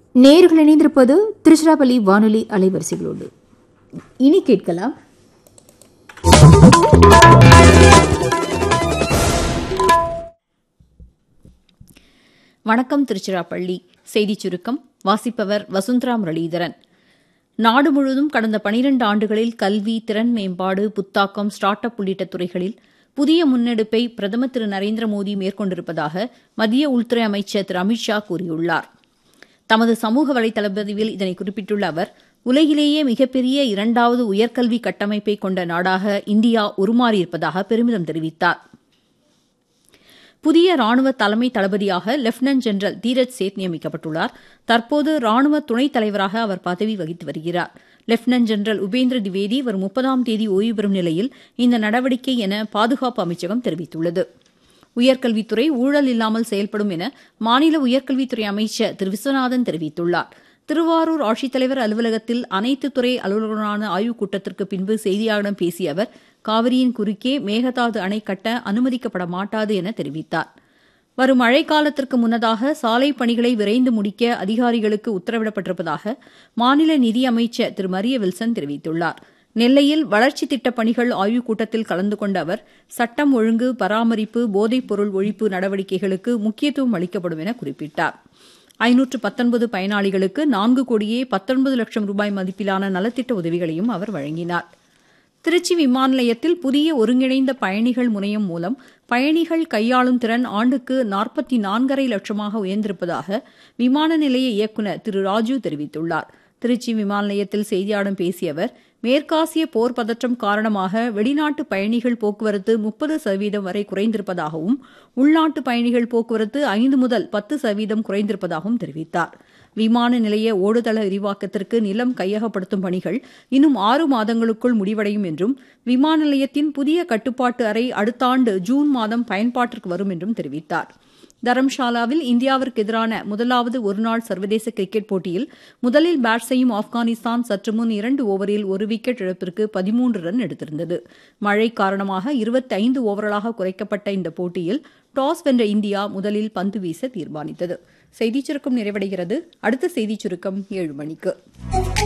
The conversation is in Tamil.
நேர்கள் இணைந்திருப்பது திருச்சிராப்பள்ளி வானொலி அலைவரிசைகளோடு இனி கேட்கலாம் வணக்கம் திருச்சிராப்பள்ளி செய்திச் சுருக்கம் வாசிப்பவர் வசுந்தரா முரளிதரன் நாடு முழுவதும் கடந்த பனிரண்டு ஆண்டுகளில் கல்வி திறன் மேம்பாடு புத்தாக்கம் ஸ்டார்ட் அப் உள்ளிட்ட துறைகளில் புதிய முன்னெடுப்பை பிரதமர் திரு நரேந்திர மோடி மேற்கொண்டிருப்பதாக மத்திய உள்துறை அமைச்சர் திரு அமித்ஷா கூறியுள்ளார் தமது சமூக வலைதள பதிவில் இதனை குறிப்பிட்டுள்ள அவர் உலகிலேயே மிகப்பெரிய இரண்டாவது உயர்கல்வி கட்டமைப்பை கொண்ட நாடாக இந்தியா உருமாறியிருப்பதாக பெருமிதம் தெரிவித்தார் புதிய ராணுவ தலைமை தளபதியாக லெப்டினன்ட் ஜெனரல் தீரஜ் சேத் நியமிக்கப்பட்டுள்ளார் தற்போது ராணுவ துணைத் தலைவராக அவர் பதவி வகித்து வருகிறார் லெப்டினன்ட் ஜெனரல் உபேந்திர திவேதி வரும் முப்பதாம் தேதி ஓய்வு பெறும் நிலையில் இந்த நடவடிக்கை என பாதுகாப்பு அமைச்சகம் தெரிவித்துள்ளது உயர்கல்வித்துறை ஊழல் இல்லாமல் செயல்படும் என மாநில உயர்கல்வித்துறை அமைச்சர் திரு விஸ்வநாதன் தெரிவித்துள்ளார் திருவாரூர் ஆட்சித்தலைவர் அலுவலகத்தில் அனைத்து துறை அலுவலர்களுடனான ஆய்வுக் கூட்டத்திற்கு பின்பு செய்தியாளர்களிடம் பேசிய அவர் காவிரியின் குறுக்கே மேகதாது அணை கட்ட அனுமதிக்கப்பட மாட்டாது என தெரிவித்தார் வரும் மழைக்காலத்திற்கு முன்னதாக சாலை பணிகளை விரைந்து முடிக்க அதிகாரிகளுக்கு உத்தரவிடப்பட்டிருப்பதாக மாநில நிதியமைச்சர் திரு மரிய வில்சன் தெரிவித்துள்ளார் நெல்லையில் வளர்ச்சித் திட்டப் பணிகள் ஆய்வுக் கூட்டத்தில் கலந்து கொண்ட அவர் சட்டம் ஒழுங்கு பராமரிப்பு போதைப்பொருள் ஒழிப்பு நடவடிக்கைகளுக்கு முக்கியத்துவம் அளிக்கப்படும் என குறிப்பிட்டார் ஐநூற்று பத்தொன்பது பயனாளிகளுக்கு நான்கு கோடியே பத்தொன்பது லட்சம் ரூபாய் மதிப்பிலான நலத்திட்ட உதவிகளையும் அவர் வழங்கினார் திருச்சி விமான நிலையத்தில் புதிய ஒருங்கிணைந்த பயணிகள் முனையம் மூலம் பயணிகள் கையாளும் திறன் ஆண்டுக்கு நாற்பத்தி நான்கரை லட்சமாக உயர்ந்திருப்பதாக விமான நிலைய இயக்குநர் திரு ராஜு தெரிவித்துள்ளார் திருச்சி விமான நிலையத்தில் செய்தியாளர்களிடம் பேசிய அவர் மேற்காசிய போர் பதற்றம் காரணமாக வெளிநாட்டு பயணிகள் போக்குவரத்து முப்பது சதவீதம் வரை குறைந்திருப்பதாகவும் உள்நாட்டு பயணிகள் போக்குவரத்து ஐந்து முதல் பத்து சதவீதம் குறைந்திருப்பதாகவும் தெரிவித்தார் விமான நிலைய ஓடுதள விரிவாக்கத்திற்கு நிலம் கையகப்படுத்தும் பணிகள் இன்னும் ஆறு மாதங்களுக்குள் முடிவடையும் என்றும் விமான நிலையத்தின் புதிய கட்டுப்பாட்டு அறை அடுத்த ஆண்டு ஜூன் மாதம் பயன்பாட்டிற்கு வரும் என்றும் தெரிவித்தார் தரம்ஷாலாவில் இந்தியாவிற்கு எதிரான முதலாவது ஒருநாள் சர்வதேச கிரிக்கெட் போட்டியில் முதலில் பேட் செய்யும் ஆப்கானிஸ்தான் சற்று முன் இரண்டு ஓவரில் ஒரு விக்கெட் இழப்பிற்கு பதிமூன்று ரன் எடுத்திருந்தது மழை காரணமாக இருபத்தி ஐந்து ஓவர்களாக குறைக்கப்பட்ட இந்த போட்டியில் டாஸ் வென்ற இந்தியா முதலில் பந்து வீச தீர்மானித்தது செய்திச் சுருக்கம் நிறைவடைகிறது அடுத்த செய்திச் சுருக்கம் ஏழு மணிக்கு